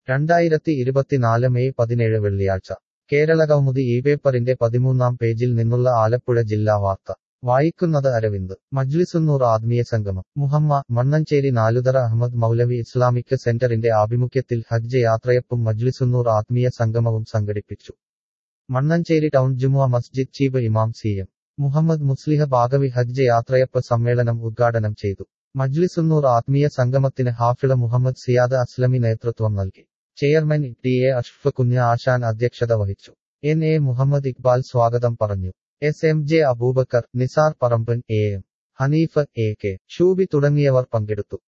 രണ്ടായിരത്തി ഇരുപത്തിനാല് മെയ് പതിനേഴ് വെള്ളിയാഴ്ച കേരള കൗമുദി ഈ പേപ്പറിന്റെ പതിമൂന്നാം പേജിൽ നിന്നുള്ള ആലപ്പുഴ ജില്ലാ വാർത്ത വായിക്കുന്നത് അരവിന്ദ് മജ്ലിസുന്നൂർ ആത്മീയ സംഗമം മുഹമ്മ മണ്ണഞ്ചേരി നാലുതറ അഹമ്മദ് മൗലവി ഇസ്ലാമിക് സെന്ററിന്റെ ആഭിമുഖ്യത്തിൽ ഹജ്ജ് യാത്രയപ്പും മജ്ലിസുന്നൂർ ആത്മീയ സംഗമവും സംഘടിപ്പിച്ചു മണ്ണഞ്ചേരി ടൗൺ ജുമുഅ മസ്ജിദ് ചീഫ് ഇമാം സി എം മുഹമ്മദ് മുസ്ലിഹ ബാഗവി ഹജ്ജ് യാത്രയപ്പ് സമ്മേളനം ഉദ്ഘാടനം ചെയ്തു മജ്ലിസുന്നൂർ ആത്മീയ സംഗമത്തിന് ഹാഫിള മുഹമ്മദ് സിയാദ് അസ്ലമി നേതൃത്വം നൽകി ചെയർമാൻ ടി എ അഷ്ഫ് കുഞ്ഞ ആശാൻ അധ്യക്ഷത വഹിച്ചു എൻ എ മുഹമ്മദ് ഇക്ബാൽ സ്വാഗതം പറഞ്ഞു S M J Aboobacker Nizar Paramban A M Haneef A K Shoobi തുടങ്ങിയവർ പങ്കെടുത്തു